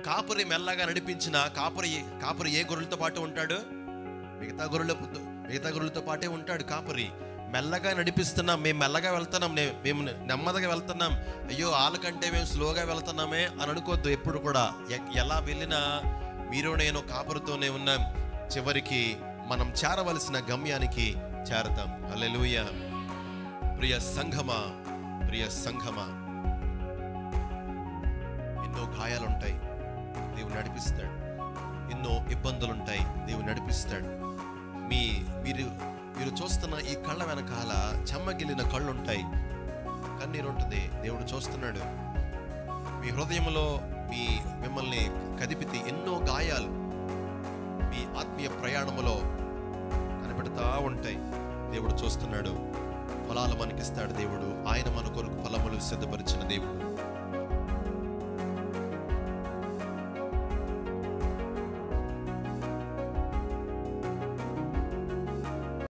కాపురి మెల్లగా నడిపించిన కాపురి కాపురి ఏ గొర్రెలతో పాటు ఉంటాడు మిగతా గొర్రెల మిగతా గొర్రెలతో పాటే ఉంటాడు కాపురి మెల్లగా నడిపిస్తున్నాం మేము మెల్లగా వెళ్తున్నాం నే- మేము నెమ్మదిగా వెళ్తున్నాం అయ్యో వాళ్ళకంటే మేము స్లోగా వెళ్తున్నామే అని అనుకోవద్దు ఎప్పుడు కూడా ఎ- ఎలా వెళ్ళినా మీరు నేను కాపురితోనే ఉన్నాం చివరికి మనం చేరవలసిన గమ్యానికి చేరతాం హల్లెలూయ ప్రియ సంఘమా ప్రియ సంఘమా ఎన్నో గాయాలుంటాయి దేవుడు నడిపిస్తాడు ఎన్నో ఇబ్బందులుంటాయి దేవుడు నడిపిస్తాడు మీ మీరు మీరు చూస్తున్న ఈ కళ్ళ వెనకాల చెమ్మగిలిన కళ్ళు ఉంటాయి కన్నీరు ఉంటుంది దేవుడు చూస్తున్నాడు మీ హృదయంలో మీ మిమ్మల్ని కదిపితే ఎన్నో గాయాలు మీ ఆత్మీయ ప్రయాణములో కనిపెడతా ఉంటాయి దేవుడు చూస్తున్నాడు ఫలాలు మనకిస్తాడు దేవుడు ఆయన మన కొరకు ఫలములు సిద్ధపరిచిన దేవుడు